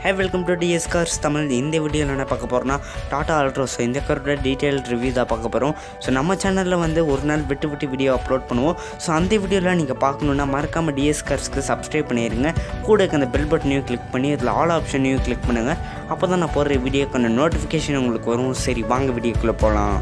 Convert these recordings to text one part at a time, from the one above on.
hey welcome to DS cars Tamil இந்த வீடியோவில் என்ன பார்க்க போகிறோம்னா டாடா அல்ட்ரோஸ் இந்த காரோட டீட்டெயில் ரிவ்யூ தான் பார்க்க போகிறோம் ஸோ நம்ம சேனலில் வந்து ஒரு நாள் விட்டு விட்டு வீடியோ அப்லோட் பண்ணுவோம் ஸோ அந்த வீடியோவில் நீங்கள் பார்க்கணுன்னா மறக்காமல் டிஎஸ் கார்ஸ்க்கு சப்ஸ்கிரைப் பண்ணிடுங்க கூட இருக்க அந்த பெல் பட்டனையும் கிளிக் பண்ணி அதில் ஆல் ஆப்ஷனையும் கிளிக் பண்ணுங்கள் அப்போ தான் நான் போடுற வீடியோக்கான நோட்டிஃபிகேஷன் உங்களுக்கு வரும் சரி வாங்க வீடியோக்குள்ளே போகலாம்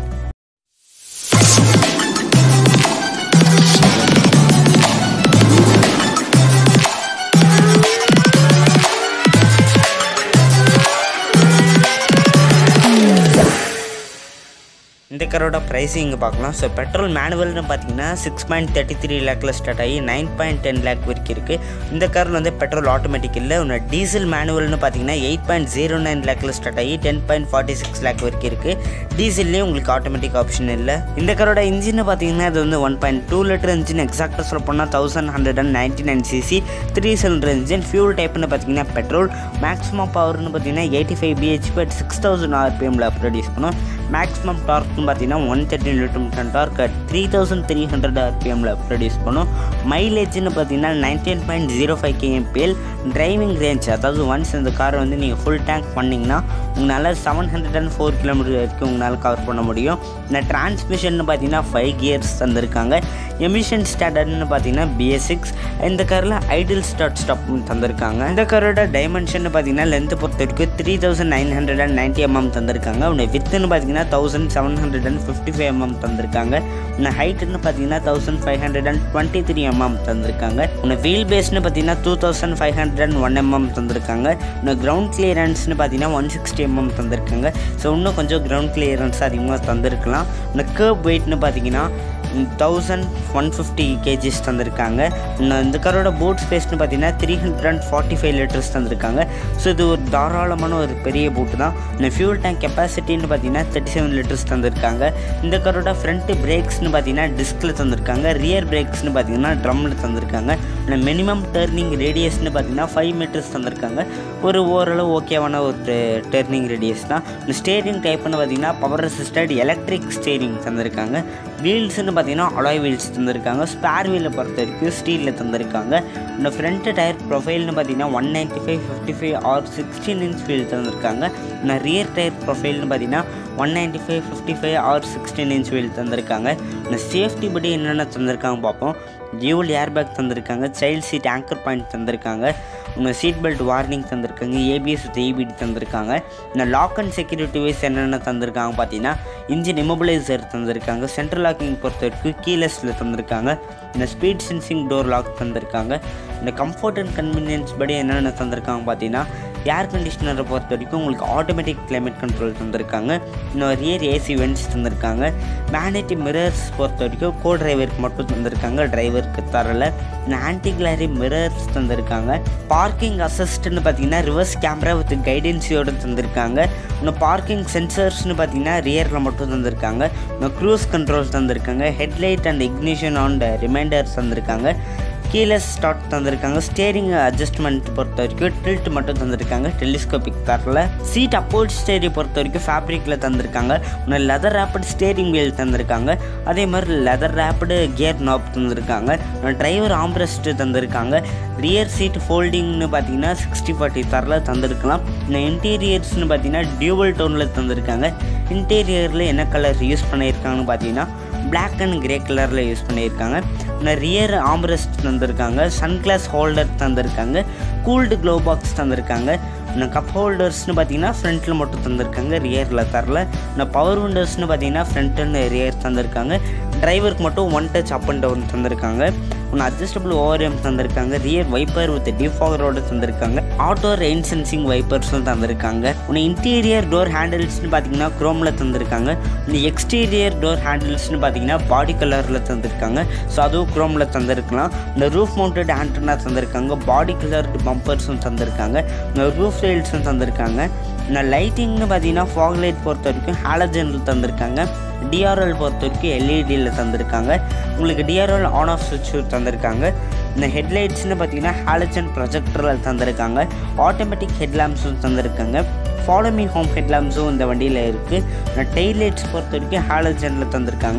இந்த காரோட ப்ரைஸிங் இங்கே பார்க்கலாம் ஸோ பெட்ரோல் மேனுவல்னு பார்த்தீங்கன்னா சிக்ஸ் பாயிண்ட் தேர்ட்டி த்ரீ லேக்கில் ஸ்டார்ட் ஆகி நைன் பாயிண்ட் டென் லேக் வரைக்கும் இருக்குது இந்த காரில் வந்து பெட்ரோல் ஆட்டோமேட்டிக் இல்லை ஒன்று டீசல் மேனுவல்னு பார்த்தீங்கன்னா எயிட் பாயிண்ட் ஜீரோ நைன் லேக்கில் ஸ்டார்ட் ஆகி ten point forty six lakh வரைக்கும் இருக்குது டீசல்லேயே உங்களுக்கு ஆட்டோமேட்டிக் ஆப்ஷன் இல்லை இந்த காரோட இன்ஜின் பார்த்தீங்கன்னா அது வந்து one point two litre engine எக்ஸாக்டாக சொல்ல போனால் thousand hundred and ninety nine CC three cylinder engine fuel டைப்னு பார்த்தீங்கன்னா பெட்ரோல் மேக்ஸிமம் பவர்னு பார்த்தீங்கன்னா eighty five BHP but six thousand ஆர்பிஎம்மில் ப்ரொடியூஸ் பண்ணும் மேக்ஸிமம் டார்க்னு பார்த்தீங்கன்னா one thirty newton metre torque at three thousand three hundred ஆர்பிஎம்மில் ப்ரொடியூஸ் பண்ணும் மைலேஜ்னு பார்த்தீங்கன்னா nineteen point zero five KMPL driving range அதாவது ஒன்ஸ் இந்த காரை வந்து நீங்கள் ஃபுல் டேங்க் பண்ணிங்கன்னா உங்களால் seven hundred and four kilometre வரைக்கும் உங்களால் கவர் பண்ண முடியும் இந்த டிரான்ஸ்மிஷன் பார்த்தீங்கன்னா ஃபைவ் கியர்ஸ் தந்திருக்காங்க எமிஷன் ஸ்டாண்டர்ட்னு பார்த்தீங்கன்னா பிஎஸ் சிக்ஸ் இந்த காரில் ஐடில் ஸ்டார்ட் ஸ்டாப் தந்திருக்காங்க இந்த காரோட டைமென்ஷன் பார்த்தீங்கன்னா லென்த் பொறுத்த வரைக்கும் three thousand nine hundred and ninety MM தந்திருக்காங்க உன்னை வித்துன்னு பார்த்தீங்கன்னா thousand seven hundred and fifty five MM தந்திருக்காங்க உன்னை ஹைட்டுன்னு பார்த்தீங்கன்னா thousand five hundred and twenty three MM தந்திருக்காங்க உன்னை வீல் பேஸ்னு பார்த்தீங்கன்னா two thousand five hundred and one MM தந்திருக்காங்க உன்னை கிரவுண்ட் கிளியரன்ஸ்னு பார்த்தீங்கன்னா ஒன் சிக்ஸ்டி எம்எம் தந்திருக்காங்க ஸோ இன்னும் கொஞ்சம் கிரவுண்ட் கிளியரன்ஸ் அதிகமாக தந்திருக்கலாம் உன்னை கேர்ப் வெயிட்னு பார்த்தீங்கன்னா தௌசண்ட் ஒன் ஃபிஃப்டி கேஜிஸ் தந்திருக்காங்க இன்னும் இந்த காரோட போட் ஸ்பேஸ்னு பார்த்தீங்கன்னா three hundred and forty five litres தந்திருக்காங்க ஸோ இது ஒரு தாராளமான ஒரு பெரிய போட்டு தான் இந்த ஃபியூல் டேங்க் கெப்பாசிட்டின்னு பார்த்தீங்கன்னா தேர்ட்டி செவன் லிட்டர்ஸ் தந்திருக்காங்க இந்த காரோட ஃப்ரண்ட்டு பிரேக்ஸ்னு பார்த்தீங்கன்னா டிஸ்கில் தந்திருக்காங்க ரியர் பிரேக்ஸ்னு பார்த்தீங்கன்னா ட்ரம்மில் தந்திருக்காங்க இந்த மினிமம் டேர்னிங் ரேடியஸ்னு பார்த்தீங்கன்னா ஃபைவ் மீட்டர்ஸ் தந்திருக்காங்க ஒரு ஓரளவு ஓகேவான ஒரு டேர்னிங் ரேடியஸ் தான் இந்த ஸ்டேரிங் டைப்னு பார்த்தீங்கன்னா பவர் அசிஸ்டட் எலக்ட்ரிக் ஸ்டேரிங் தந்திருக்காங்க வீல்ஸ்னு பார்த்தீங்கன்னா அலாய் வீல்ஸ் தந்திருக்காங்க ஸ்பேர் வீலை பொறுத்த வரைக்கும் ஸ்டீலில் தந்திருக்காங்க இந்த ஃப்ரண்ட் டயர் ப்ரொஃபைல்னு பார்த்தீங்கன்னா one ninety five fifty five R sixteen inch wheel தந்திருக்காங்க இந்த ரியர் டயர் ப்ரொஃபைல்னு பார்த்தீங்கன்னா one ninety five fifty five R sixteen inch wheel தந்திருக்காங்க இந்த சேஃப்டி படி என்னென்ன தந்திருக்காங்க பார்ப்போம் டியூவல் ஏர்பேக் தந்திருக்காங்க சைல்ட் சீட் ஆங்கர் பாயிண்ட் தந்திருக்காங்க உங்கள் சீட் பெல்ட் வார்னிங் தந்திருக்காங்க ஏபிஎஸ் வித் ஏபிடி தந்திருக்காங்க இந்த லாக் அண்ட் செக்யூரிட்டி வைஸ் என்னென்ன தந்திருக்காங்க பார்த்தீங்கன்னா இன்ஜின் இமோபிளைசர் தந்திருக்காங்க சென்ட்ரல் லாக்கிங் பொறுத்த வரைக்கும் கீலெஸில் தந்திருக்காங்க இந்த ஸ்பீட் சென்சிங் டோர் லாக் தந்திருக்காங்க இந்த கம்ஃபர்ட் அண்ட் கன்வீனியன்ஸ் படி என்னென்ன தந்திருக்காங்க பார்த்தீங்கன்னா ஏர் கண்டிஷனரை பொறுத்த வரைக்கும் உங்களுக்கு ஆட்டோமேட்டிக் கிளைமேட் கண்ட்ரோல் தந்திருக்காங்க இன்னும் ரியர் ஏசி வென்ட்ஸ் தந்திருக்காங்க மேனேட்டி மிரர்ஸ் பொறுத்த வரைக்கும் கோ டிரைவருக்கு மட்டும் தந்திருக்காங்க டிரைவருக்கு தரல இந்த ஆன்டி கிளாரி மிரர்ஸ் தந்திருக்காங்க பார்க்கிங் அசிஸ்ட்னு பார்த்தீங்கன்னா ரிவர்ஸ் கேமரா வித் கைடன்சியோடு தந்திருக்காங்க இன்னும் பார்க்கிங் சென்சர்ஸ்னு பார்த்தீங்கன்னா ரியரில் மட்டும் தந்திருக்காங்க இன்னும் க்ரூஸ் கண்ட்ரோல் தந்திருக்காங்க headlight and ignition on reminders தந்திருக்காங்க கீழே ஸ்டார்ட் தந்திருக்காங்க ஸ்டேரிங் அட்ஜஸ்ட்மெண்ட் பொறுத்த வரைக்கும் டில்ட் மட்டும் தந்திருக்காங்க டெலிஸ்கோபிக் தரல சீட் அப்போர்ட் ஸ்டேரி பொறுத்த வரைக்கும் ஃபேப்ரிக்கில் தந்திருக்காங்க இன்னும் லெதர் ரேப்பிட் ஸ்டேரிங் வீல் தந்திருக்காங்க அதே மாதிரி லெதர் ரேப்பிடு கியர் நாப் தந்திருக்காங்க டிரைவர் ஆம்ரெஸ்ட்டு தந்திருக்காங்க ரியர் சீட் ஃபோல்டிங்னு பார்த்தீங்கன்னா சிக்ஸ்டி ஃபார்ட்டி தரல தந்திருக்கலாம் இன்னும் இன்டீரியர்ஸ்னு பார்த்தீங்கன்னா டியூவல் டோனில் தந்திருக்காங்க இன்டீரியரில் என்ன கலர் யூஸ் பண்ணியிருக்காங்கன்னு பார்த்தீங்கன்னா பிளாக் அண்ட் கிரே கலரில் யூஸ் பண்ணியிருக்காங்க இன்னும் ரியர் ஆம்ரெஸ்ட் தந்திருக்காங்க சன்கிளாஸ் ஹோல்டர் தந்திருக்காங்க கூல்டு க்ளோ பாக்ஸ் தந்திருக்காங்க இன்னும் கப் ஹோல்டர்ஸ்னு பார்த்தீங்கன்னா ஃப்ரண்ட்டில் மட்டும் தந்திருக்காங்க ரியரில் தரல இன்னும் பவர் விண்டோஸ்னு பார்த்தீங்கன்னா ஃப்ரண்ட் அண்ட் ரியர் தந்திருக்காங்க டிரைவருக்கு மட்டும் one touch up and down தந்திருக்காங்க ஒன்று அட்ஜஸ்டபிள் ஓவர்எம் தந்திருக்காங்க ரியர் வைப்பர் வித் டிஃபாகரோடு தந்திருக்காங்க ஆட்டோ ரெயின் சென்சிங் வைப்பர்ஸும் தந்திருக்காங்க ஒன்று இன்டீரியர் டோர் ஹேண்டில்ஸ்னு பார்த்தீங்கன்னா குரோமில் தந்திருக்காங்க இந்த எக்ஸ்டீரியர் டோர் ஹேண்டில்ஸ்னு பார்த்தீங்கன்னா பாடி கலரில் தந்திருக்காங்க ஸோ அதுவும் குரோமில் தந்திருக்கலாம் இந்த ரூஃப் மவுண்டட் ஆண்டனா தந்திருக்காங்க பாடி கலர்டு பம்பர்ஸும் தந்திருக்காங்க இந்த ரூஃப் ரைல்ஸும் தந்திருக்காங்க இந்த லைட்டிங்னு பார்த்தீங்கன்னா ஃபாக் லைட் பொறுத்த வரைக்கும் ஹாலஜனில் தந்திருக்காங்க டிஆர்எல் பொறுத்த வரைக்கும் எல்இடியில் தந்திருக்காங்க உங்களுக்கு டிஆர்எல் ஆன் ஆஃப் சுவிட்ச் தந்திருக்காங்க இந்த ஹெட்லைட்ஸ்னு பார்த்தீங்கன்னா ஹாலஜன் ப்ரொஜெக்டரில் தந்திருக்காங்க ஆட்டோமேட்டிக் ஹெட்லாம்ப்ஸும் தந்திருக்காங்க ஃபாலோ மீ ஹோம் ஹெட்லாம்ஸும் இந்த வண்டியில் இருக்குது டெய்ல் லைட்ஸ் பொறுத்த வரைக்கும் ஹாலஜனில் தந்திருக்காங்க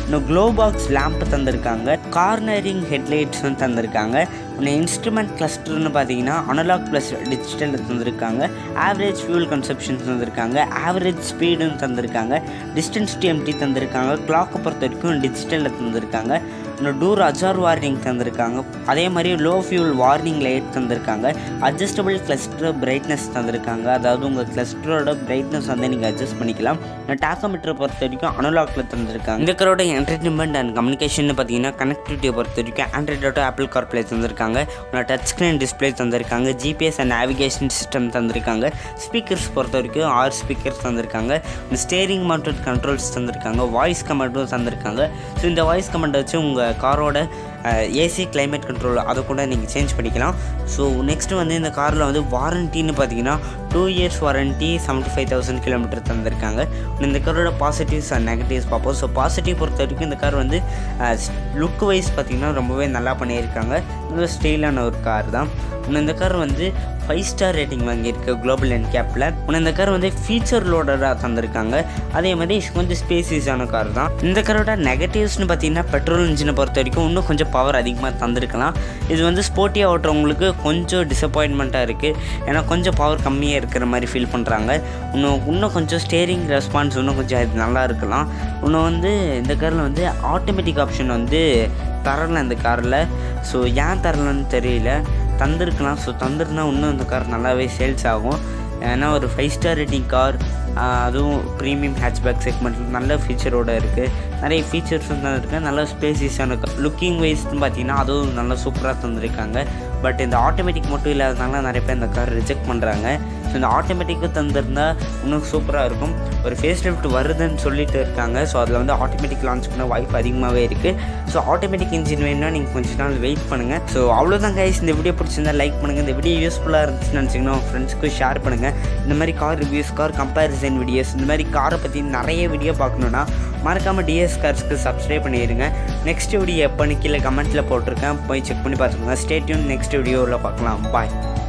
இன்னும் க்ளோ பாக்ஸ் லேம்ப் தந்திருக்காங்க கார்னரிங் ஹெட்லைட்ஸும் தந்திருக்காங்க இன்னும் இன்ஸ்ட்ருமெண்ட் கிளஸ்டர்னு பார்த்தீங்கன்னா அனலாக் ப்ளஸ் டிஜிட்டல் தந்திருக்காங்க ஆவரேஜ் ஃபியூல் கன்சப்ஷன் தந்திருக்காங்க ஆவரேஜ் ஸ்பீடுன்னு தந்திருக்காங்க டிஸ்டன்ஸ் டிஎம்டி தந்திருக்காங்க கிளாக்கை பொறுத்த வரைக்கும் டிஜிட்டலில் தந்திருக்காங்க இன்னும் டூர் அஜார் வார்னிங் தந்திருக்காங்க அதே மாதிரி லோ ஃபியூல் வார்னிங் லைட் தந்திருக்காங்க அட்ஜஸ்டபிள் கிளஸ்டர் பிரைட்னஸ் தந்திருக்காங்க அதாவது உங்கள் கிளஸ்டரோட பிரைட்னஸ் வந்து நீங்கள் அட்ஜஸ்ட் பண்ணிக்கலாம் டாக்கோமீட்டரை பொறுத்த வரைக்கும் அனலாக்ல தந்திருக்காங்க இந்த காரோட என்டர்டைன்மெண்ட் அண்ட் கம்யூனிகேஷன் பார்த்தீங்கன்னா கனெக்டிவிட்டியை பொறுத்த வரைக்கும் ஆண்ட்ராய்ட் ஆட்டோ ஆப்பிள் கார்ப்ளே தந்திருக்காங்க டச் ஸ்க்ரீன் டிஸ்பிளே தந்திருக்காங்க ஜிபிஎஸ் அண்ட் நேவிகேஷன் சிஸ்டம் தந்திருக்காங்க ஸ்பீக்கர்ஸ் பொறுத்த வரைக்கும் ஆறு ஸ்பீக்கர்ஸ் தந்திருக்காங்க ஸ்டேரிங் மவுண்டட் கண்ட்ரோல்ஸ் தந்திருக்காங்க வாய்ஸ் கமெண்டும் தந்திருக்காங்க ஸோ இந்த வாய்ஸ் கமெண்ட் வச்சு உங்கள் காரோட ஏசி கிளைமேட் கண்ட்ரோல் அதை கூட நீங்கள் சேஞ்ச் பண்ணிக்கலாம் ஸோ நெக்ஸ்ட்டு வந்து இந்த காரில் வந்து வாரண்டின்னு பார்த்தீங்கன்னா two years warranty seventy five thousand kilometre தந்திருக்காங்க இந்த காரோட பாசிட்டிவ்ஸ் அண்ட் நெகட்டிவ்ஸ் பார்ப்போம் ஸோ பாசிட்டிவ் பொறுத்த வரைக்கும் இந்த கார் வந்து லுக் வைஸ் பார்த்திங்கன்னா ரொம்பவே நல்லா பண்ணியிருக்காங்க நல்ல ஸ்டைலான ஒரு கார் தான் இன்னும் இந்த கார் வந்து ஃபைவ் ஸ்டார் ரேட்டிங் வாங்கியிருக்கு குளோபல் என் கேப்பில் இன்னும் இந்த கார் வந்து ஃபீச்சர் லோடராக தந்திருக்காங்க அதே மாதிரி கொஞ்சம் ஸ்பேசியஸான கார் தான் இந்த காரோட நெகட்டிவ்ஸ்னு பார்த்தீங்கன்னா பெட்ரோல் இன்ஜினை பொறுத்த வரைக்கும் இன்னும் கொஞ்சம் பவர் அதிகமாக தந்திருக்கலாம் இது வந்து ஸ்போர்ட்டியாக ஓட்டுறவங்களுக்கு கொஞ்சம் டிசப்பாயின்மெண்ட்டாக இருக்குது ஏன்னா கொஞ்சம் பவர் கம்மியாக இருக்கிற மாதிரி ஃபீல் பண்ணுறாங்க இன்னும் இன்னும் கொஞ்சம் ஸ்டேரிங் ரெஸ்பான்ஸ் இன்னும் கொஞ்சம் அது நல்லா இருக்கலாம் இன்னும் வந்து இந்த காரில் வந்து ஆட்டோமேட்டிக் ஆப்ஷன் வந்து தரல இந்த காரில் ஸோ ஏன் தரலன்னு தெரியல தந்திருக்கலாம் ஸோ தந்திருந்தா இன்னும் இந்த கார் நல்லாவே சேல்ஸ் ஆகும் ஏன்னா ஒரு ஃபைவ் ஸ்டார் ரேட்டிங் கார் அதுவும் ப்ரீமியம் ஹேட்ச்பேக் செக்மெண்ட்டில் நல்ல ஃபீச்சரோடு இருக்குது நிறைய ஃபீச்சர்ஸும் தான் இருக்குது நல்ல ஸ்பேசியஸான லுக்கிங் வைஸ்னு பார்த்தீங்கன்னா அதுவும் நல்லா சூப்பராக தந்திருக்காங்க பட் இந்த ஆட்டோமேட்டிக் மட்டும் இல்லாதனால நிறைய பேர் இந்த கார் ரிஜெக்ட் பண்ணுறாங்க ஸோ இந்த ஆட்டோமேட்டிக்கு தந்திருந்தா இன்னும் சூப்பராக இருக்கும் ஒரு ஃபேஸ் லிஃப்ட் வருதுன்னு சொல்லிட்டு இருக்காங்க ஸோ அதில் வந்து ஆட்டோமேட்டிக் லான்ச் பண்ண வாய்ப்பு அதிகமாகவே இருக்குது ஸோ ஆட்டோமேட்டிக் இன்ஜின் வேணும்னா நீங்கள் கொஞ்ச நாள் வெயிட் பண்ணுங்கள் ஸோ அவ்வளோதான் கைஸ் இந்த வீடியோ பிடிச்சிருந்தா லைக் பண்ணுங்கள் இந்த வீடியோ யூஸ்ஃபுல்லாக இருந்துச்சுன்னு நினச்சிங்கன்னா உங்கள் ஃப்ரெண்ட்ஸ்க்கு ஷேர் பண்ணுங்கள் இந்த மாதிரி car reviews car comparison videos இந்த மாதிரி காரை பற்றி நிறைய வீடியோ பார்க்கணுன்னா மறக்காமல் டிஎஸ் கார்ஸ்க்கு சப்ஸ்கிரைப் பண்ணிடுங்க நெக்ஸ்ட் வீடியோ எப்போன்னு கீழே கமெண்ட்டில் போட்டிருக்கேன் போய் செக் பண்ணி பார்த்துக்கோங்க ஸ்டேட்யூன் நெக்ஸ்ட் வீடியோவில் பார்க்கலாம் பாய்